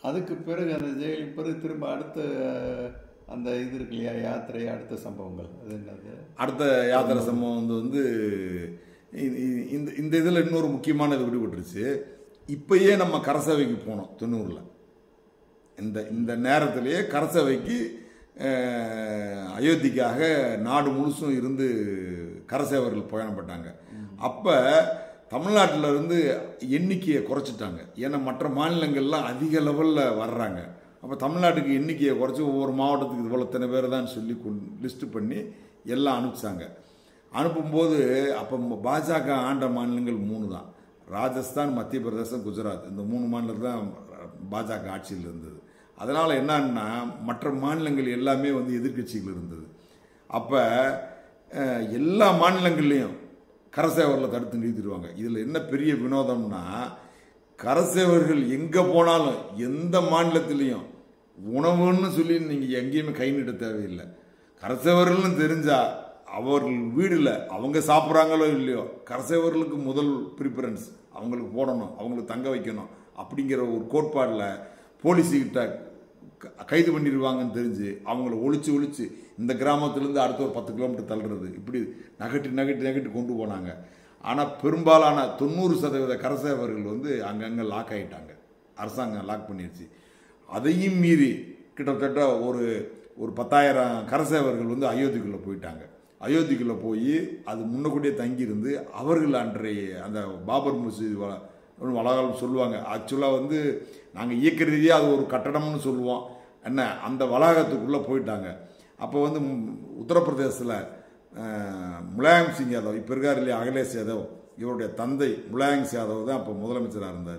அதுக்கு பிறகு அந்த ஜெயிலுக்கு பிறகு திரும்ப அடுத்த அஹ், அந்த இது இருக்கு இல்லையா யாத்திரை அடுத்த சம்பவங்கள் அது என்னது அடுத்த யாத்திரை சம்பவம் வந்து வந்து இ- இ- இந்த இந்த இதில் இன்னொரு முக்கியமான இது விடுபட்டுருச்சு இப்பயே நம்ம கரசவைக்கு போனோம் தொண்ணூறில் இந்த இந்த நேரத்திலேயே கரசவைக்கு அஹ், அயோத்திக்காக நாடு முழுசும் இருந்து கரசேவர்கள் பயணப்பட்டாங்க அப்போ தமிழ்நாட்டில் இருந்து எண்ணிக்கையை குறைச்சிட்டாங்க ஏன்னா மற்ற மாநிலங்கள்லாம் அதிக லெவலில் வர்றாங்க அப்போ தமிழ்நாட்டுக்கு எண்ணிக்கையை குறைச்சி ஒவ்வொரு மாவட்டத்துக்கு இது போல் இத்தனை பேர் தான் சொல்லி லிஸ்ட்டு பண்ணி எல்லாம் அனுப்பிச்சாங்க அனுப்பும்போது அப்போ பாஜக ஆண்ட மாநிலங்கள் மூணு தான் ராஜஸ்தான் மத்திய பிரதேசம் குஜராத் இந்த மூணு மாநிலத்தில் தான் பாஜக ஆட்சியில் இருந்தது அதனால் என்னன்னா மற்ற மாநிலங்கள் எல்லாமே வந்து எதிர்க்கட்சிகள் இருந்தது அப்போ எல்லா மாநிலங்கள்லேயும் கரசேவரில் தடுத்து நிறுத்திடுவாங்க இதில் என்ன பெரிய வினோதம்னா கரசேவர்கள் எங்கே போனாலும் எந்த மாநிலத்திலையும் உணவுன்னு சொல்லி நீங்கள் எங்கேயுமே கை நீட்ட தேவையில்லை கரசேவர்கள்னு தெரிஞ்சா அவர்கள் வீடில் அவங்க சாப்பிட்றாங்களோ இல்லையோ கரசேவர்களுக்கு முதல் ப்ரிஃபரன்ஸ் அவங்களுக்கு போடணும் அவங்களுக்கு தங்க வைக்கணும் அப்படிங்கிற ஒரு கோட்பாடில் போலீஸுக்கிட்ட க- கைது பண்ணிடுவாங்கன்னு தெரிஞ்சு அவங்கள ஒழிச்சு ஒழிச்சு இந்த கிராமத்துலேருந்து அடுத்த ஒரு பத்து கிலோமீட்டர் தள்ளுறது இப்படி நகட்டி நகட்டி நகட்டி கொண்டு போனாங்க ஆனால் பெரும்பாலான தொண்ணூறு சதவீத கரசேவர்கள் வந்து அங்கங்கே லாக் ஆகிட்டாங்க அரசாங்கம் லாக் பண்ணிடுச்சு அதையும் மீறி கிட்டத்தட்ட ஒரு ஒரு பத்தாயிரம் கரசேவர்கள் வந்து அயோத்திக்குள்ளே போயிட்டாங்க அயோத்திக்குள்ளே போய் அது முன்னக்கூட்டியே தங்கியிருந்து அவர்கள் அன்றைய அந்த பாபர் மசூதி வ- ஒரு வளாகம் சொல்லுவாங்க ஆக்சுவலாக வந்து நாங்கள் இயக்க ரீதியாக அது ஒரு கட்டடம்னு சொல்லுவோம் என்ன அந்த வளாகத்துக்குள்ளே போயிட்டாங்க அப்போ வந்து ம், உத்தரப்பிரதேசத்தில் அஹ், முலாயம் சிங் யாதவ் இப்போ இருக்கார் இல்லையா அகிலேஷ் யாதவ் இவருடைய தந்தை முலாயம் சிங் யாதவ் தான் அப்போ முதலமைச்சராக இருந்தார்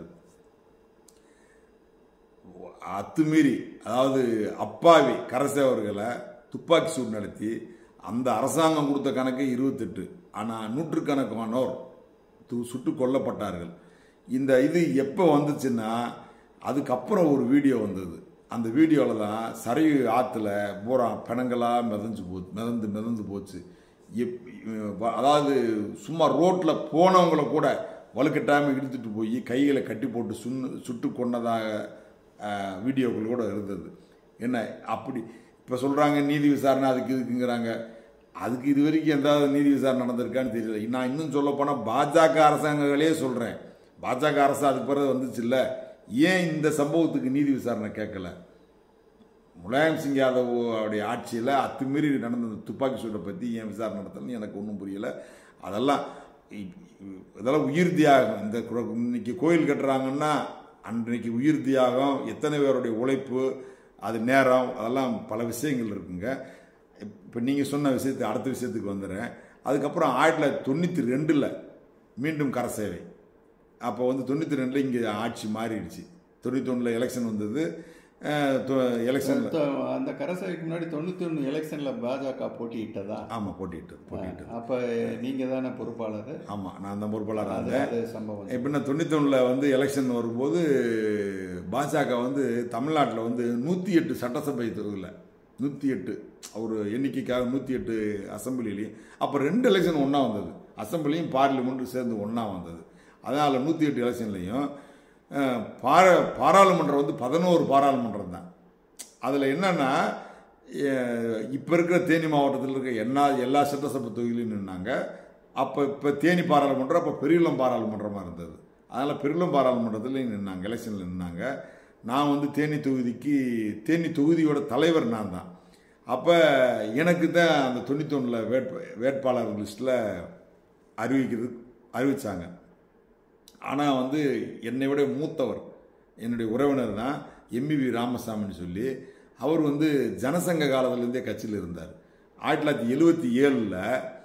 அத்துமீறி அதாவது அப்பாவி கரசேவர்களை துப்பாக்கி சூடு நடத்தி அந்த அரசாங்கம் கொடுத்த கணக்கு இருபத்தெட்டு ஆனால் நூற்றுக்கணக்கானோர் து சுட்டு கொல்லப்பட்டார்கள் இந்த இது எப்போ வந்துச்சுன்னா அதுக்கப்புறம் ஒரு வீடியோ வந்தது அந்த வீடியோவில் தான் சரிவு ஆற்றுல பூரா பிணங்களாக மிதந்து போச்சு மிதந்து மிதந்து போச்சு எப் வ- அதாவது சும்மா ரோட்டில் போனவங்கள கூட வலுக்கட்டாமல் இழுத்துட்டு போய் கைகளை கட்டி போட்டு சுண்ணு சுட்டு கொண்டதாக அஹ், வீடியோக்கள் கூட இருந்தது என்ன அப்படி இப்போ சொல்கிறாங்க நீதி விசாரணை அதுக்கு இதுக்குங்கிறாங்க அதுக்கு இது வரைக்கும் எந்தாவது நீதி விசாரணை நடந்திருக்கான்னு தெரியல நான் இன்னும் சொல்ல போனால் பாஜக அரசாங்கங்களே சொல்கிறேன் பாஜக அரசு அதுக்கு பிறகு வந்துச்சுல்ல ஏன் இந்த சம்பவத்துக்கு நீதி விசாரணை கேட்கல முலாயம் சிங் யாதவ் அவருடைய ஆட்சியில் அத்துமீறி நடந்த அந்த துப்பாக்கி சூட்டை பற்றி ஏன் விசாரணை நடத்தலன்னு எனக்கு ஒன்றும் புரியல அதெல்லாம் இ- இ- இதெல்லாம் உயிர் தியாகம் இந்த குர- இன்னைக்கு கோயில் கட்டுறாங்கன்னா அன்றைக்கு உயிர் தியாகம் எத்தனை பேருடைய உழைப்பு அது நேரம் அதெல்லாம் பல விஷயங்கள் இருக்குங்க இப்போ நீங்கள் சொன்ன விஷயத்துக்கு அடுத்த விஷயத்துக்கு வந்துடுறேன் அதுக்கப்புறம் ஆயிரத்தி தொள்ளாயிரத்தி தொண்ணூற்றி ரெண்டில் மீண்டும் கரசேவை அப்போ வந்து தொண்ணூற்றி ரெண்டில் இங்கே ஆட்சி மாறிடுச்சு தொண்ணூற்றி ஒன்றில் எலெக்ஷன் வந்தது எலெக்ஷனில் தொ- அந்த கரசவைக்கு முன்னாடி தொண்ணூத்தி ஒன்று எலெக்ஷன்ல பாஜக போட்டியிட்டதா ஆமாம் போட்டிட்டு போட்டிட்டு அப்ப நீங்க தானே பொறுப்பாளர் ஆமாம் நான் தான் பொறுப்பாளராக அது இருந்தேன் அது சம்பவம் எப்படின்னா தொண்ணூத்தொன்னில் வந்து எலெக்ஷன் வரும்போது பாஜக வந்து தமிழ்நாட்டில் வந்து நூற்றி எட்டு சட்டசபை தொகுதியில் நூற்றி எட்டு ஒரு எண்ணிக்கைக்காக நூற்றி எட்டு அசம்பிளிலையும் அப்போ ரெண்டு எலெக்ஷன் ஒன்றா வந்தது அசம்பிளியும் பார்லிமெண்ட்டும் சேர்ந்து ஒன்றா வந்தது அதனால் நூற்றி எட்டு எலெக்ஷன்லையும் அஹ், பார பாராளுமன்றம் வந்து பதினோரு பாராளுமன்றம் தான் அதில் என்னன்னா இப்போ இருக்கிற தேனி மாவட்டத்தில் இருக்க எல்லா எல்லா சட்டசபை தொகுதியிலும் நின்னாங்க அப்போ இப்போ தேனி பாராளுமன்றம் அப்போ பெரியகுளம் பாராளுமன்றமாக இருந்தது அதனால் பெரியகுளம் பாராளுமன்றத்தில் நின்னாங்க எலெக்ஷனில் நின்னாங்க நான் வந்து தேனி தொகுதிக்கு தேனி தொகுதியோட தலைவர் நான் தான் அப்போ எனக்கு தான் அந்த தொண்ணூத்தொன்னில் வேட்ப வேட்பாளர் லிஸ்ட்டில் அறிவிக்கிறது அறிவிச்சாங்க ஆனால் வந்து என்னை விட மூத்தவர் என்னுடைய உறவினர் தான் எம்பிவி ராமசாமின்னு சொல்லி அவர் வந்து ஜனசங்க காலத்திலேருந்தே கட்சியில் இருந்தார் ஆயிரத்தி தொள்ளாயிரத்தி எழுபத்தி ஏழில்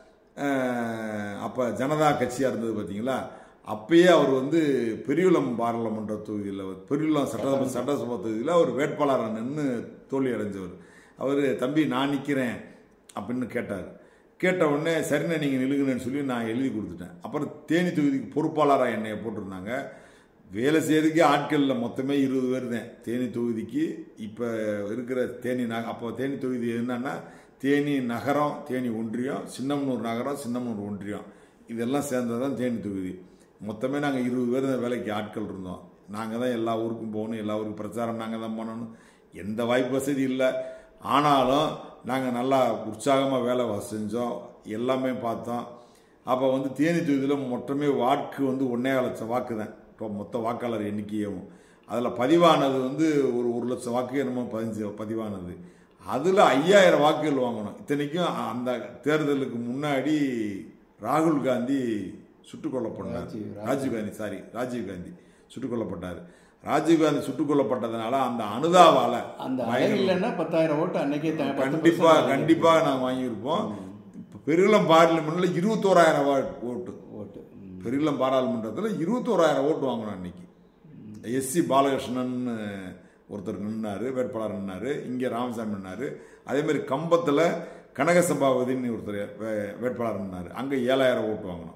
அப்போ ஜனதா கட்சியாக இருந்தது பார்த்தீங்களா அப்பயே அவர் வந்து பெரியகுளம் பாராளுமன்ற தொகுதியில் பெரியகுளம் சட்டசபை சட்டசபை தொகுதியில் அவர் வேட்பாளராக நின்று தோல்வி அடைஞ்சவர் அவர் தம்பி நான் நிற்கிறேன் அப்படின்னு கேட்டார் கேட்ட உடனே சரிண்ணே நீங்கள் நிலுங்கன்னு சொல்லி நான் எழுதி கொடுத்துட்டேன் அப்புறம் தேனி தொகுதிக்கு பொறுப்பாளராக என்னைய போட்டிருந்தாங்க வேலை செய்யறதுக்கே ஆட்களில் மொத்தமே இருபது பேர் தான் தேனி தொகுதிக்கு இப்போ இருக்கிற தேனி நக அப்போ தேனி தொகுதி என்னன்னா தேனி நகரம் தேனி ஒன்றியம் சின்னமனூர் நகரம் சின்னமனூர் ஒன்றியம் இதெல்லாம் சேர்ந்தது தான் தேனி தொகுதி மொத்தமே நாங்கள் இருபது பேர் இந்த வேலைக்கு ஆட்கள் இருந்தோம் நாங்கள் தான் எல்லா ஊருக்கும் போகணும் எல்லா ஊருக்கும் பிரச்சாரம் நாங்கள் தான் பண்ணணும் எந்த வாய்ப்பு வசதி இல்லை ஆனாலும் நாங்கள் நல்லா உற்சாகமாக வேலை வ- செஞ்சோம் எல்லாமே பார்த்தோம் அப்போ வந்து தேனி தொகுதியில் மொத்தமே வாக்கு வந்து ஒன்றே லட்சம் வாக்கு தான் இப்போ மொத்த வாக்காளர் எண்ணிக்கையும் அதில் பதிவானது வந்து ஒரு ஒரு லட்சம் வாக்கு என்னமோ பதிஞ்சு பதிவானது அதில் ஐயாயிரம் வாக்குகள் வாங்கணும் இத்தனைக்கும் அந்த தேர்தலுக்கு முன்னாடி ராகுல் காந்தி சுட்டுக் கொல்லப்பட்டார் ராஜீவ்- ராஜீவ் காந்தி சாரி ராஜீவ் காந்தி சுட்டுக் கொல்லப்பட்டார் ராஜீவ் காந்தி சுட்டுக் கொல்லப்பட்டதுனால அந்த அனுதாவால அந்த பயங்கர- அலை இல்லைன்னா பத்தாயிரம் ஓட்டு அன்னைக்கே த- பத்து கண்டிப்பா percent கண்டிப்பா நாங்கள் வாங்கியிருப்போம் இப்போ பெருகுளம் பார்லிமெண்ட்ல இருபத்தோராயிரம் வா- ஓட்டு ஓட்டு ம். பெருகுளம் பாராளுமன்றத்தில் இருபத்தோராயிரம் ஓட்டு வாங்கணும் அன்னைக்கு எஸ்சி பாலகிருஷ்ணன் ஒருத்தர் நின்னாரு வேட்பாளர் நின்னாரு இங்கே ராமசாமி நின்னாரு அதே மாதிரி கம்பத்தில் கனகசபாபதினு ஒருத்தர் வே- வேட்பாளர் நின்னாரு அங்கே ஏழாயிரம் ஓட்டு வாங்கணும்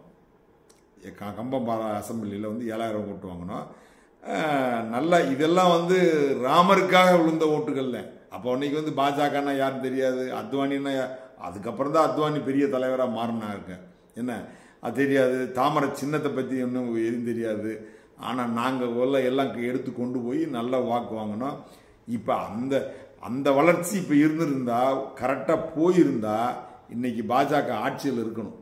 க- கம்பம் பாரா அசம்பிளியில் வந்து ஏழாயிரம் ஓட்டு வாங்கினோம் அஹ், நல்ல இதெல்லாம் வந்து ராமருக்காக விழுந்த ஓட்டுகள்ல அப்போ அன்னைக்கு வந்து பாஜகன்னா யாரும் தெரியாது அத்வானின்னா யா- அதுக்கப்புறம் தான் அத்வானி பெரிய தலைவராக மாறினாங்க என்ன அது தெரியாது தாமரை சின்னத்தை பற்றி ஒன்றும் எதுவும் தெரியாது ஆனால் நாங்கள் உள்ள எல்லாம் எடுத்து கொண்டு போய் நல்ல வாக்கு வாங்கினோம் இப்போ அந்த அந்த வளர்ச்சி இப்போ இருந்திருந்தா கரெக்டாக போயிருந்தா இன்னைக்கு பாஜக ஆட்சியில் இருக்கணும்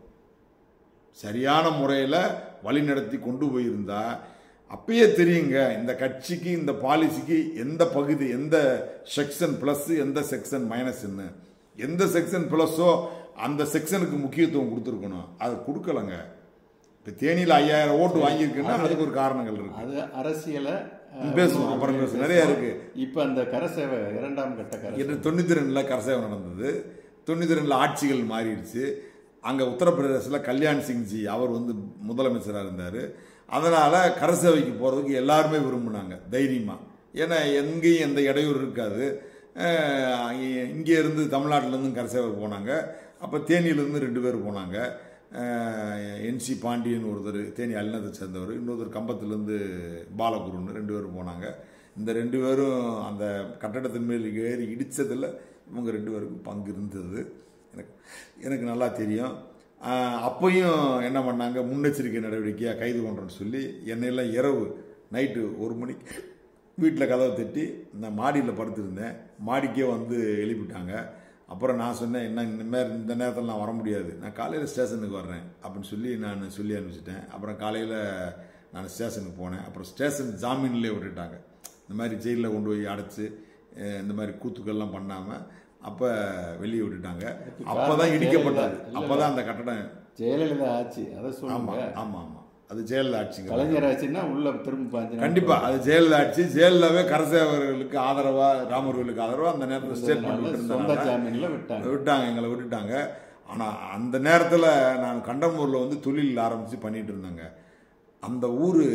சரியான முறையில் வழிநடத்தி கொண்டு போயிருந்தா அப்பயே தெரியுங்க இந்த கட்சிக்கு இந்த பாலிசிக்கு எந்த பகுதி எந்த செக்ஷன் ப்ளஸ் எந்த செக்ஷன் மைனஸ்ன்னு எந்த செக்ஷன் ப்ளஸ்ஸோ அந்த செக்ஷனுக்கு முக்கியத்துவம் கொடுத்துருக்கணும் அது கொடுக்கலங்க இப்போ தேனியில் ஐயாயிரம் ஓட்டு வாங்கியிருக்குன்னா அதுக்கு ஒரு காரணங்கள் இருக்கு அது அரசியலை அஹ், பேசுவோம், அப்புறம் பேசுவோம். நிறைய இருக்கு. இப்ப அந்த கரசேவை இரண்டாம் கட்ட கரசேவை என்று தொண்ணூற்றி ரெண்டில் கரசேவம் நடந்தது தொண்ணூற்றி ரெண்டில் ஆட்சிகள் மாறிடுச்சு அங்கே உத்தரப்பிரதேசத்தில் கல்யாண் சிங்ஜி அவர் வந்து முதலமைச்சராக இருந்தார் அதனால் கரசேவைக்கு போகிறதுக்கு எல்லாருமே விரும்பினாங்க தைரியமாக ஏன்னா எங்கேயும் எந்த இடையூறு இருக்காது அஹ் இங்கே இருந்து தமிழ்நாட்டிலேருந்து கரசேவை போனாங்க அப்போ தேனியிலேருந்து ரெண்டு பேர் போனாங்க என்சி பாண்டியன் ஒருத்தர் தேனி அலினத்தை சேர்ந்தவர் இன்னொருத்தர் கம்பத்துலேருந்து பாலகுருன்னு ரெண்டு பேரும் போனாங்க இந்த ரெண்டு பேரும் அந்த கட்டடத்தின் மேல் ஏறி இடித்ததில் இவங்க ரெண்டு பேருக்கும் பங்கு இருந்தது எனக்கு எனக்கு நல்லா தெரியும் ஆஹ் அப்பையும் என்ன பண்ணாங்க முன்னெச்சரிக்கை நடவடிக்கையாக கைது பண்ணுறோன்னு சொல்லி என்னையெல்லாம் இரவு நைட்டு ஒரு மணிக்கு வீட்டில் கதவை தட்டி நான் மாடியில் படுத்திருந்தேன் மாடிக்கே வந்து எழுப்பிட்டாங்க அப்புறம் நான் சொன்னேன் என்ன இந்த மாதிரி இந்த நேரத்தில் நான் வர முடியாது நான் காலையில் ஸ்டேஷனுக்கு வர்றேன் அப்படின்னு சொல்லி நான் சொல்லி அனுப்பிச்சிட்டேன் அப்புறம் காலையில் நான் ஸ்டேஷனுக்கு போனேன் அப்புறம் ஸ்டேஷன் ஜாமீன்லேயே விட்டுட்டாங்க இந்த மாதிரி ஜெயிலில் கொண்டு போய் அடைச்சி அஹ் இந்த மாதிரி கூத்துக்கள்லாம் பண்ணாமல் அப்போ வெளியே விட்டுட்டாங்க அப்போ தான் இடிக்கப்பட்டது அப்போ தான் அந்த கட்டடம் ஜெயலலிதா ஆட்சி அதை சொல்லுங்க ஆமாம் ஆமாம் ஆமாம் அது ஜெயலலிதா ஆட்சிங்க கலைஞர் ஆட்சின்னா உள்ள திரும்ப பாஞ்சு நாள் கண்டிப்பா அது ஜெயலலிதா ஆட்சி ஜெயலலிதாவே கரசேவர்களுக்கு ஆதரவா ராமர்களுக்கு ஆதரவா அந்த நேரத்தில் ஸ்டேட்மெண்ட் சொந்த விட்டுருந்தாங்க ஜாமீன்ல விட்டாங்க விட்டாங்க எங்களை விட்டுட்டாங்க ஆனா அந்த நேரத்தில் நான் கண்டமூரில் வந்து தொழில் ஆரம்பிச்சு பண்ணிட்டு இருந்தேங்க அந்த ஊர்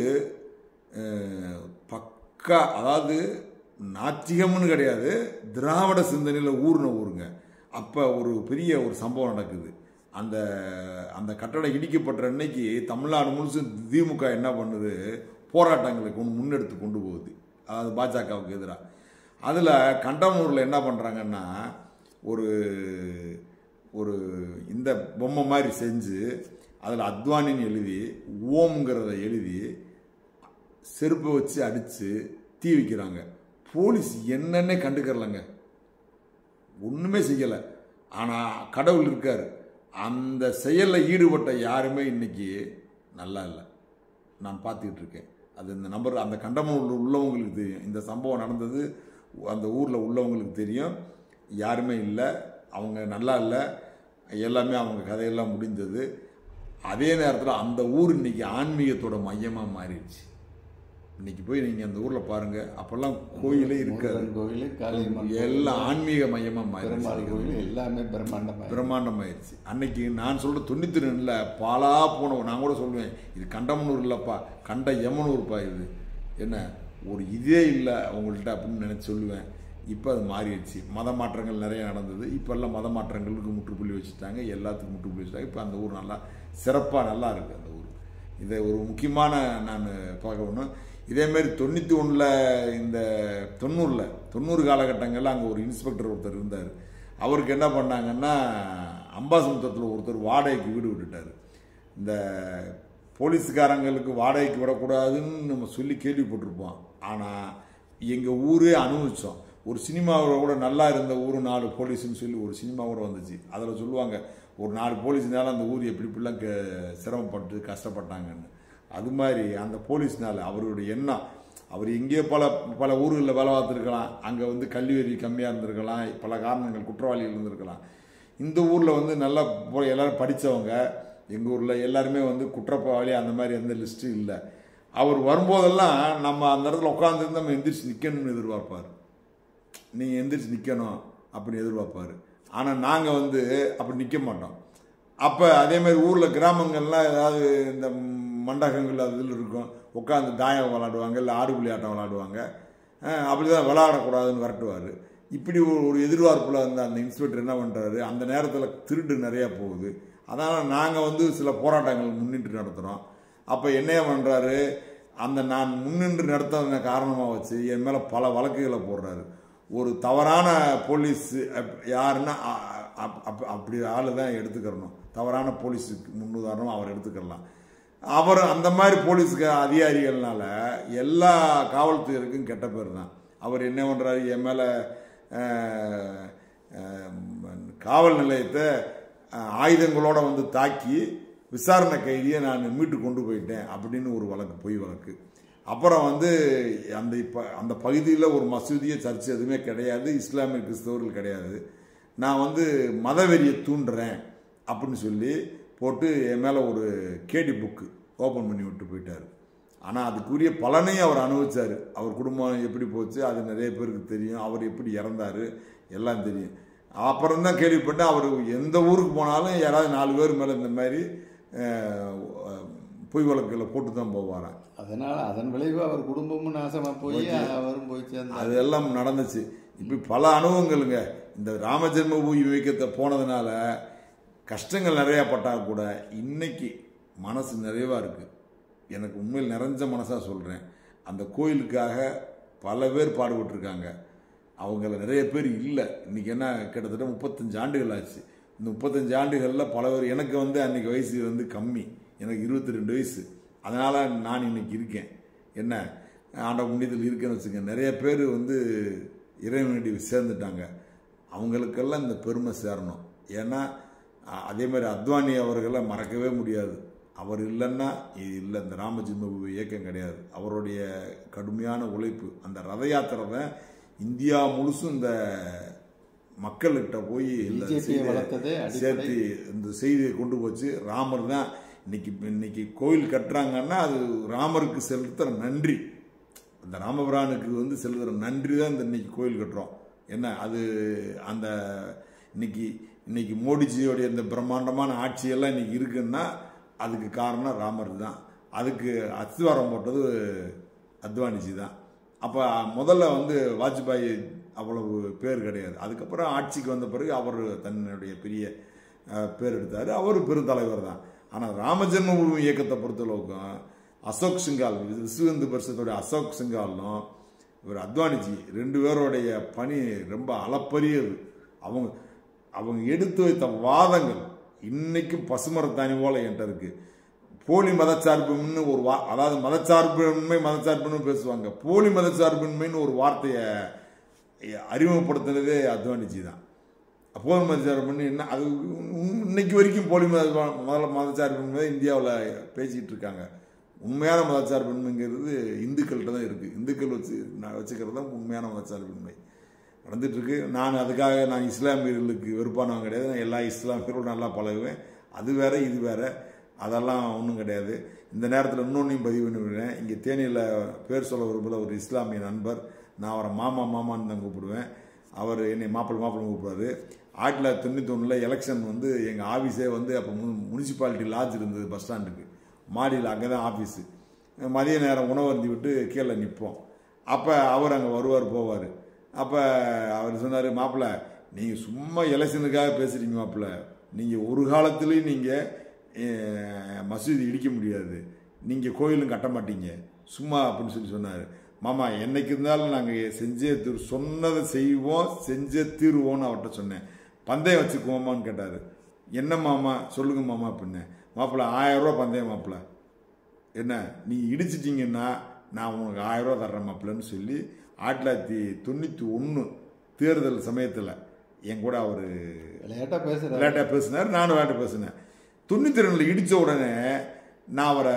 பக்கா அதாவது நாத்திகம்னு கிடையாது திராவிட சிந்தனையில் ஊர்ன ஊருங்க அப்போ ஒரு பெரிய ஒரு சம்பவம் நடக்குது அந்த அந்த கட்டடம் இடிக்கப்பட்ட அன்னைக்கு தமிழ்நாடு முழுசும் திமுக என்ன பண்ணுது போராட்டங்களை கொண்டு முன்னெடுத்து கொண்டு போகுது அதாவது பாஜகவுக்கு எதிராக அதில் கண்டமூரில் என்ன பண்ணுறாங்கன்னா ஒரு ஒரு இந்த பொம்மை மாதிரி செஞ்சு அதில் அத்வானின்னு எழுதி ஓம்ங்கிறத எழுதி செருப்பை வச்சு அடித்து தீ வைக்கிறாங்க போலீஸ் என்னன்னே கண்டுக்கறலங்க ஒன்றுமே செய்யலை ஆனால் கடவுள் இருக்கார் அந்த செயலில் ஈடுபட்ட யாருமே இன்னைக்கு நல்லா இல்லை நான் பார்த்துக்கிட்டு இருக்கேன் அது இந்த நம்பர் அந்த கண்டமூரில் உள்ளவங்களுக்கு தெரியும் இந்த சம்பவம் நடந்தது அந்த ஊரில் உள்ளவங்களுக்கு தெரியும் யாருமே இல்லை அவங்க நல்லா இல்லை எல்லாமே அவங்க கதையெல்லாம் முடிந்தது அதே நேரத்தில் அந்த ஊர் இன்னைக்கு ஆன்மீகத்தோட மையமாக மாறிடுச்சு இன்னைக்கு போய் நீங்கள் அந்த ஊரில் பாருங்கள் அப்போல்லாம் கோயிலே இருக்காது முருகன் கோயில் காளியம்மன் எல்லாம் ஆன்மீக மையமாக பெருமாள் மாறிடுச்சு கோயில் எல்லாமே பிரம்மாண்டமாக பிரம்மாண்டமாயிருச்சு அன்னைக்கு நான் சொல்ற தொண்ணூத்தி ரெண்டுல பாலா போன நான் கூட சொல்லுவேன் இது கண்டமனூர் இல்லப்பா கண்ட யமனூர்ப்பா இது என்ன ஒரு இதே இல்லை அவங்கள்ட்ட அப்படின்னு நினைச்சு சொல்லுவேன் இப்போ அது மாறிடுச்சு மத மாற்றங்கள் நிறைய நடந்தது இப்போ எல்லாம் மத மாற்றங்களுக்கு முற்றுப்புள்ளி வச்சுட்டாங்க எல்லாத்துக்கும் முற்றுப்புள்ளி வச்சுட்டாங்க இப்போ அந்த ஊர் நல்லா சிறப்பாக நல்லா இருக்கு அந்த ஊர் இதை ஒரு முக்கியமான நான் பார்க்கணும் இதேமாரி தொண்ணூற்றி ஒன்றில் இந்த தொண்ணூறில் தொண்ணூறு காலகட்டங்களில் அங்கே ஒரு இன்ஸ்பெக்டர் ஒருத்தர் இருந்தார் அவருக்கு என்ன பண்ணாங்கன்னா அம்பாசமுத்திரத்தில் ஒருத்தர் வாடகைக்கு வீடு விட்டுட்டார் இந்த போலீஸ்காரங்களுக்கு வாடகைக்கு விடக்கூடாதுன்னு நம்ம சொல்லி கேள்விப்பட்டிருப்போம் ஆனால் எங்கள் ஊரே அனுபவிச்சோம் ஒரு சினிமாவில் கூட நல்லா இருந்த ஊர் நாலு போலீஸ்னு சொல்லி ஒரு சினிமா கூட வந்துச்சு அதில் சொல்லுவாங்க ஒரு நாலு போலீஸ்னால அந்த ஊர் எப்படி இப்படிலாம் கே சிரமப்பட்டு கஷ்டப்பட்டாங்கன்னு அது மாதிரி அந்த போலீஸ்னால அவருடைய எண்ணம் அவர் எங்கேயோ பல பல ஊர்களில் வேலை பார்த்துருக்கலாம் அங்கே வந்து கல்வி அறிவு கம்மியாக இருந்திருக்கலாம் பல காரணங்கள் குற்றவாளிகள் இருந்திருக்கலாம் இந்த ஊரில் வந்து நல்லா போ- எல்லாரும் படித்தவங்க எங்கள் ஊரில் எல்லாருமே வந்து குற்றவாளி அந்த மாதிரி எந்த லிஸ்ட்டும் இல்லை அவர் வரும்போதெல்லாம் நம்ம அந்த இடத்துல உட்காந்துருந்து நம்ம எந்திரிச்சு நிற்கணும்னு எதிர்பார்ப்பார் நீங்கள் எந்திரிச்சு நிற்கணும் அப்படின்னு எதிர்பார்ப்பாரு ஆனால் நாங்கள் வந்து அப்படி நிற்க மாட்டோம் அப்போ அதே மாதிரி ஊரில் கிராமங்கள்லாம் ஏதாவது இந்த மண்டகங்கள் அது இதில் இருக்கும் உட்காந்து தாயம் விளாடுவாங்க இல்லை ஆடுபுலி ஆட்டம் விளாடுவாங்க அப்படி தான் விளாடக்கூடாதுன்னு விரட்டுவார் இப்படி ஒரு ஒரு எதிர்பார்ப்பில் வந்து அந்த இன்ஸ்பெக்டர் என்ன பண்ணுறாரு அந்த நேரத்தில் திருட்டு நிறையா போகுது அதனால் நாங்கள் வந்து சில போராட்டங்கள் முன்னிட்டு நடத்துகிறோம் அப்போ என்னைய பண்ணுறாரு அந்த நான் முன்னின்று நடத்தன காரணமாக வச்சு என் மேலே பல வழக்குகளை போடுறாரு ஒரு தவறான போலீஸ் அப்- யாருன்னா அ- அப்- அப்- அப்படி ஆளு தான் எடுத்துக்கிறணும் தவறான போலீஸுக்கு முன்னுதாரணம் அவர் எடுத்துக்கலாம் அவர் அந்த மாதிரி போலீஸுக்கு அதிகாரிகள்னால எல்லா காவல்துறைக்கும் கெட்ட பேர் தான் அவர் என்ன பண்ணுறாரு என் மேலே காவல் நிலையத்தை அஹ், ஆயுதங்களோட வந்து தாக்கி விசாரணை கைதியை நான் மீட்டு கொண்டு போயிட்டேன் அப்படின்னு ஒரு வழக்கு பொய் வழக்கு அப்புறம் வந்து அந்த இப்போ அந்த பகுதியில் ஒரு மசூதியை சர்ச் எதுவுமே கிடையாது இஸ்லாமிய கிறிஸ்தவர்கள் கிடையாது நான் வந்து மதவெறியை தூண்டுறேன் அப்படின்னு சொல்லி போட்டு என் மேலே ஒரு கேடி புக்கு ஓப்பன் பண்ணி விட்டு போயிட்டார் ஆனால் அதுக்குரிய பலனையும் அவர் அனுபவிச்சார் அவர் குடும்பம் எப்படி போச்சு அது நிறைய பேருக்கு தெரியும் அவர் எப்படி இறந்தார் எல்லாம் தெரியும் அப்புறம் தான் கேள்விப்பட்டேன் அவர் எந்த ஊருக்கு போனாலும் யாராவது நாலு பேர் மேலே இந்த மாதிரி அஹ், பொய் வழக்குகளை போட்டு தான் போவாராம் அதனால அதன் விளைவு அவர் குடும்பமும் நாசமா போய் அவரும் போய் சேர்ந்தார் அது எல்லாம் நடந்துச்சு இப்படி பல அனுபவங்களுங்க இந்த ராம ஜென்ம பூமி இயக்கத்தை போனதுனால கஷ்டங்கள் நிறையா பட்டா கூட இன்னைக்கு மனசு நிறைவா இருக்கு எனக்கு உண்மையில் நிறைஞ்ச மனசாக சொல்கிறேன் அந்த கோயிலுக்காக பல பேர் பாடுபட்டிருக்காங்க அவங்கள நிறைய பேர் இல்லை இன்னைக்கு என்ன கிட்டத்தட்ட முப்பத்தஞ்சு ஆண்டுகள் ஆச்சு இந்த முப்பத்தஞ்சு ஆண்டுகளில் பல பேர் எனக்கு வந்து அன்னைக்கு வயசு வந்து கம்மி எனக்கு இருபத்தி ரெண்டு வயசு அதனால் நான் இன்னைக்கு இருக்கேன் என்ன ஆண்ட புண்ணியத்தில் இருக்கேன்னு வச்சுங்க நிறைய பேர் வந்து இறைவனடி சேர்ந்துட்டாங்க அவங்களுக்கெல்லாம் இந்த பெருமை சேரணும் ஏன்னா அ- அதே மாதிரி அத்வானி அவர்களை மறக்கவே முடியாது அவர் இல்லைன்னா இது இல்லை இந்த ராமஜென்மபூமி இயக்கம் கிடையாது அவருடைய கடுமையான உழைப்பு அந்த ரத யாத்திரை தான் இந்தியா முழுசும் இந்த மக்கள்கிட்ட போய் இந்த BJP யை செய்தியை வளர்த்ததே அடிப்படை. சேர்த்து இந்த செய்தியை கொண்டு போச்சு ராமர் தான் இன்னைக்கு இன்னைக்கு கோயில் கட்டுறாங்கன்னா அது ராமருக்கு செலுத்துற நன்றி அந்த ராமபிரானுக்கு வந்து செலுத்துற நன்றி தான் இந்த இன்னைக்கு கோயில் கட்டுறோம் என்ன அது அந்த இன்னைக்கு இன்னைக்கு மோடிஜியோடைய இந்த பிரம்மாண்டமான ஆட்சியெல்லாம் இன்னைக்கு இருக்குன்னா அதுக்கு காரணம் ராமர் தான் அதுக்கு அஸ்திவாரம் போட்டது அத்வானிஜி தான் அப்போ முதல்ல வந்து வாஜ்பாய் அவ்வளவு பேர் கிடையாது அதுக்கப்புறம் ஆட்சிக்கு வந்த பிறகு அவர் தன்னுடைய பெரிய அஹ், பேர் எடுத்தார் அவர் பெருந்தலைவர் தான் ஆனால் ராமஜென்மபூமி இயக்கத்தை பொறுத்தளவுக்கும் அசோக் சிங்கால் விஸ்வ இந்து பரிஷத்தோடைய அசோக் சிங்காலும் இவர் அத்வானிஜி ரெண்டு பேருடைய பணி ரொம்ப அளப்பரியது அவங்க அவங்க எடுத்து வைத்த வாதங்கள் இன்னைக்கும் பசுமரத்தாணி போல என்கிட்ட இருக்கு போலி மதச்சார்பின்மைன்னு ஒரு வா அதாவது மதச்சார்பின்மை மதச்சார்பின்மை பேசுவாங்க போலி மதச்சார்பின்மைன்னு ஒரு வார்த்தையை அறிமுகப்படுத்தினதே அத்வானிஜி தான் போலி மதச்சார்பின்மை என்ன அது உம் இன்னைக்கு வரைக்கும் போலி மத முதல்ல மதச்சார்பின்மை இந்தியாவில் பேசிக்கிட்டு இருக்காங்க உண்மையான மதச்சார்பின்மைங்கிறது இந்துக்கள்கிட்ட தான் இருக்குது இந்துக்கள் வச்சு நான் வச்சுக்கிறது தான் உண்மையான மதச்சார்பின்மை நடந்துட்டு இருக்கு நான் அதுக்காக நான் இஸ்லாமியர்களுக்கு வெறுப்பானவன் கிடையாது நான் எல்லா இஸ்லாமியர்களும் நல்லா பழகுவேன் அது வேற இது வேற அதெல்லாம் ஒன்றும் கிடையாது இந்த நேரத்தில் இன்னொன்றையும் பதிவு பண்ணிவிடுறேன் இங்கே தேனியில் பேர் சொல்ல விரும்பல ஒரு இஸ்லாமிய நண்பர் நான் அவரை மாமா மாமான்னு தான் கூப்பிடுவேன் அவர் என்னை மாப்பிள்ளை மாப்பிள்ளை கூப்பிடுவாரு ஆயிரத்தி தொள்ளாயிரத்தி தொண்ணூத்தொன்னில் எலெக்ஷன் வந்து எங்கள் ஆஃபீஸே வந்து அப்போ முனிசிபாலிட்டி லாட்ஜ் இருந்தது பஸ் ஸ்டாண்டுக்கு மாடியில் அங்கே தான் ஆஃபீஸு மதிய நேரம் உணவு அருந்தி விட்டு கீழே நிற்போம் அப்போ அவர் அங்கே வருவார் போவார் அப்போ அவர் சொன்னார் மாப்பிள்ளை நீங்கள் சும்மா எலெக்ஷனுக்காக பேசுகிறீங்க மாப்பிள்ளை நீங்கள் ஒரு காலத்துலேயும் நீங்கள் மசூதி இடிக்க முடியாது நீங்கள் கோயிலும் கட்ட மாட்டீங்க சும்மா அப்படின்னு சொல்லி சொன்னார் மாமா என்னைக்கு இருந்தாலும் நாங்கள் செஞ்சே தீர் சொன்னதை செய்வோம் செஞ்சே தீருவோம்னு அவர்கிட்ட சொன்னேன் பந்தயம் வச்சுக்குவோமான்னு கேட்டார் என்ன மாமா சொல்லுங்க மாமா அப்படின்னு மாப்பிள்ளை ஆயிரம் ரூபா பந்தயம் மாப்பிள்ளை என்ன நீ இடிச்சிட்டிங்கன்னா நான் உனக்கு ஆயிரம் ரூபா தர்றேன் மாப்பிள்ளன்னு சொல்லி ஆயிரத்தி தொள்ளாயிரத்தி தொண்ணூற்றி ஒன்று தேர்தல் சமயத்தில் என் கூட அவர் விளையாட்டா பேசுற விளையாட்டாக பேசினார் நானும் விளையாட்டு பேசினேன் தொண்ணூற்றி ரெண்டில் இடித்த உடனே நான் அவரை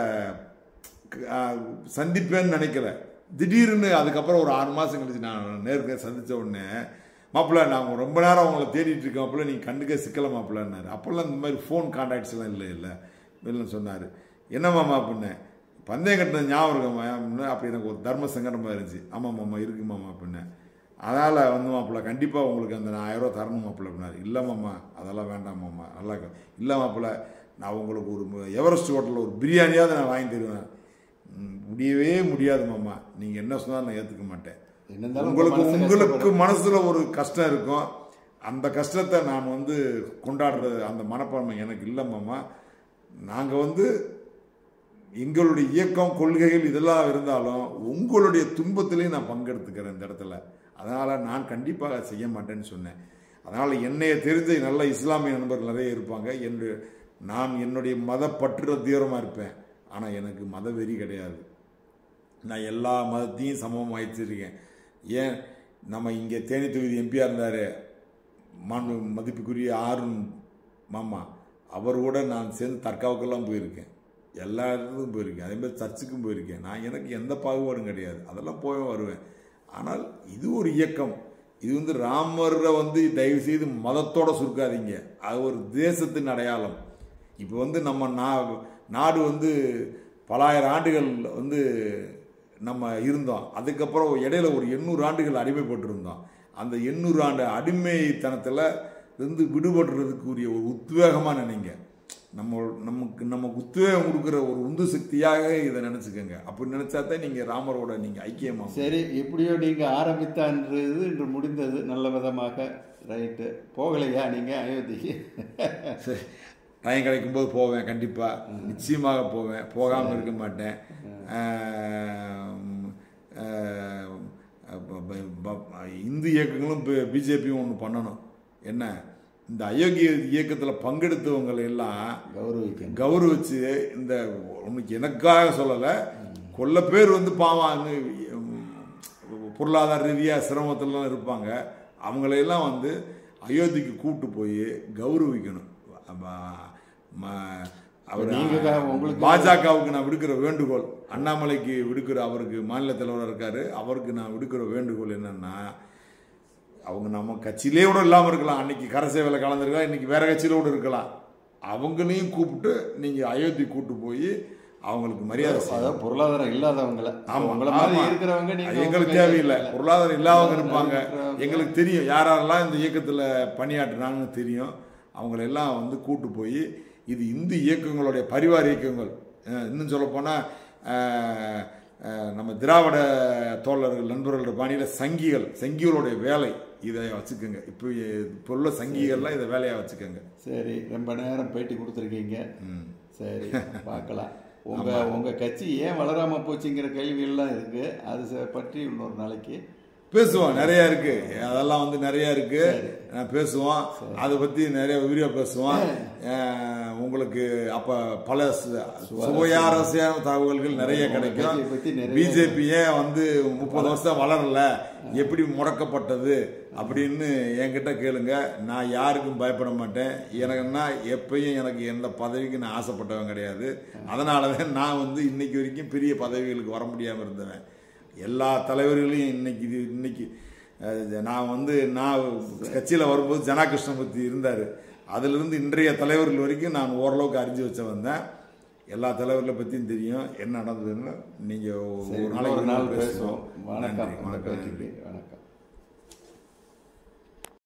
ஆ, சந்திப்பேன்னு நினைக்கல திடீர்னு அதுக்கப்புறம் ஒரு ஆறு மாதம் கழிச்சு நான் நேருக்கு சந்தித்த உடனே மாப்பிள்ள நான் ரொம்ப நேரம் அவங்கள தேடிட்டு இருக்கேன் மாப்பிள்ள நீங்கள் கண்டுக்க சிக்கல மாப்பிள்ளன்னாரு அப்போல்லாம் இந்த மாதிரி ஃபோன் கான்டாக்ட்ஸ்லாம் இல்லை இல்லை வெளில சொன்னார் என்னம்மாம்மா அப்படின்னேன் பந்தயம் கட்டின ஞாபகம் இருக்கம்மா அப்படின்னா அப்படி எனக்கு ஒரு தர்ம சங்கடமாக இருந்துச்சு ஆமாம் மாமா இருக்கு மாமா அப்படின்னேன் அதனால் வந்து மாப்பிள்ள கண்டிப்பாக உங்களுக்கு அந்த நான் ஆயிரம் ரூபா தரணும் மாப்பிள்ள அப்படின்னாரு இல்லை மாமா அதெல்லாம் வேண்டாம் மாமா நல்லா இருக்கு இல்லை மாப்பிள்ள நான் உங்களுக்கு ஒரு எவரெஸ்ட் ஹோட்டலில் ஒரு பிரியாணியாவது நான் வாங்கி தருவேன் ம், முடியவே முடியாது மாமா நீங்கள் என்ன சொன்னாலும் நான் ஏற்றுக்க மாட்டேன் என்ன இருந்தாலும் உங்க உங்களுக்கு மனசு உங்களுக்கு மனசுல ஒரு கஷ்டம் இருக்கும் அந்த கஷ்டத்தை நான் வந்து கொண்டாடுற அந்த மனப்பான்மை எனக்கு இல்லை மாமா நாங்கள் வந்து எங்களுடைய இயக்கம் கொள்கைகள் இதெல்லாம் இருந்தாலும் உங்களுடைய துன்பத்திலையும் நான் பங்கெடுத்துக்கிறேன் இந்த இடத்துல அதனால் நான் கண்டிப்பாக அதை செய்ய மாட்டேன்னு சொன்னேன் அதனால் என்னைய தெரிஞ்ச நல்ல இஸ்லாமிய நண்பர்கள் நிறைய இருப்பாங்க என்னுடைய நான் என்னுடைய மத பற்று தீவிரமாக இருப்பேன் ஆனால் எனக்கு மத வெறி கிடையாது நான் எல்லா மதத்தையும் சமமாக வச்சிருக்கேன் ஏன் நம்ம இங்கே தேனி தொகுதி எம்பியாக இருந்தார் மாண்பு மதிப்புக்குரிய ஆருண் மாமா அவர் கூட நான் சேர்ந்து தர்காவுக்கெல்லாம் போயிருக்கேன் எல்லா இடத்துக்கும் போயிருக்கேன் அதே மாதிரி சர்ச்சுக்கும் போயிருக்கேன் நான் எனக்கு எந்த பாகுபாடும் கிடையாது அதெல்லாம் போய் வருவேன் ஆனால் இது ஒரு இயக்கம் இது வந்து ராமரை வந்து தயவு செய்து மதத்தோட சுருக்காதீங்க அது ஒரு தேசத்தின் அடையாளம் இப்போ வந்து நம்ம நா நாடு வந்து பலாயிரம் ஆண்டுகள் வந்து நம்ம இருந்தோம் அதுக்கப்புறம் இடையில ஒரு எண்ணூறு ஆண்டுகள் அடிமைப்பட்டிருந்தோம் அந்த எண்ணூறு ஆண்டு அடிமைத்தனத்தில் இருந்து விடுபடுறதுக்குரிய ஒரு உத்வேகமாக நினைங்க நம்ம நமக்கு நமக்கு உத்வேகம் கொடுக்குற ஒரு உந்து சக்தியாக இதை நினச்சிக்கோங்க அப்படி நினச்சா தான் நீங்கள் ராமரோட நீங்கள் ஐக்கியமாக சரி எப்படியோ நீங்க ஆரம்பித்தான்றது இன்று முடிந்தது நல்ல விதமாக ரைட்டு போகலையா நீங்க அயோத்திக்கு சரி டைம் கிடைக்கும்போது போவேன் கண்டிப்பாக நிச்சயமாக போவேன் போகாமல் இருக்க மாட்டேன் ஆம், ஆம், ப- ப- ப- இந்து இயக்கங்களும் பிஜேபியும் ஒன்று பண்ணணும் என்ன இந்த அயோக்கிய இயக்கத்தில் பங்கெடுத்தவங்களை எல்லாம் கௌரவிக்கணும் கௌரவிச்சு இந்த உனக்கு எனக்காக சொல்லலை கொல்ல பேர் வந்து பாவம் பொருளாதார ரீதியாக சிரமத்திலலாம் இருப்பாங்க அவங்களையெல்லாம் வந்து அயோத்திக்கு கூட்டு போய் கௌரவிக்கணும் ம- ம- அவர் நீங்க க- உங்களுக்கு- பாஜகவுக்கு நான் விடுக்கிற வேண்டுகோள் அண்ணாமலைக்கு விடுக்கிற அவருக்கு மாநில தலைவராக இருக்காரு அவருக்கு நான் விடுக்கிற வேண்டுகோள் என்னன்னா அவங்க நம்ம கட்சியிலே கூட இல்லாமல் இருக்கலாம் அன்னைக்கு கரசேவையில் கலந்துருக்கலாம் இன்னைக்கு வேற கட்சியில கூட இருக்கலாம் அவங்களையும் கூப்பிட்டு நீங்கள் அயோத்தி கூட்டு போய் அவங்களுக்கு மரியாதை செய்யணும். அதாவது பொருளாதாரம் இல்லாதவங்கள ஆமா, உங்களை மாதிரி ஆமா. இருக்கிறவங்க நீங்க அது உங்க எங்களுக்கு கையில தேவையில்லை இல்ல. பொருளாதாரம் இல்லாதவங்க இருப்பாங்க இருக்கிறவங்க. எங்களுக்கு தெரியும் யார் யாரெல்லாம் இந்த இயக்கத்தில் பணியாற்றுனாங்கன்னு தெரியும் அவங்களெல்லாம் வந்து கூட்டு போய் இது இந்து இயக்கங்களுடைய பரிவார இயக்கங்கள் அஹ் இன்னும் சொல்லப்போனால் நம்ம திராவிட தோழர்கள் நண்பர்கள் பாணியில் சங்கிகள் சங்கிகளுடைய வேலை இதை வச்சுக்கோங்க இப்போ இப்போ உள்ள சங்கிகள்லாம் இதை வேலையாக வச்சுக்கோங்க சரி ரொம்ப நேரம் பேட்டி கொடுத்துருக்கீங்க சரி பார்க்கலாம் உங்க உங்க கட்சி ஏன் வளராம போச்சுங்கிற கேள்விகள்லாம் இருக்கு அது ச- பற்றி இன்னொரு நாளைக்கு பேசுவோம் நிறைய இருக்கு அதெல்லாம் வந்து நிறைய இருக்கு அஹ் பேசுவோம் அதை பத்தி நிறைய வீடியோ பேசுவோம் அஹ் உங்களுக்கு அப்ப பல சு- சுவையாரசியான தகவல்கள் நிறைய உங்க கிடைக்கும் கட்சியை பத்தி நிறைய- பிஜேபி ஏன் வந்து முப்பது வருஷம் வளரல எப்படி முடக்கப்பட்டது அப்படின்னு என்கிட்ட கேளுங்க நான் யாருக்கும் பயப்பட மாட்டேன் எனக்குன்னா எப்பயும் எனக்கு எந்த பதவிக்கு நான் ஆசைப்பட்டவன் கிடையாது அதனால தான் நான் வந்து இன்னைக்கு வரைக்கும் பெரிய பதவிகளுக்கு வர முடியாமல் இருந்தவன் எல்லா தலைவர்களையும் இன்னைக்கு இது இன்னைக்கு அஹ், நான் வந்து நான் கட்சியில் வரும்போது ஜனா கிருஷ்ணமூர்த்தி இருந்தார் அதிலிருந்து இன்றைய தலைவர்கள் வரைக்கும் நான் ஓரளவுக்கு அறிஞ்சு வச்சவன் தான் எல்லா தலைவர்களை பற்றியும் தெரியும் என்ன நடந்ததுன்னு நீங்கள் சரி, ஒரு இன்னொரு நாள் நாளைக்கு பேசுவோம் வணக்கம் நன்றி, உங்க வணக்கம் பேட்டிக்கு வணக்கம்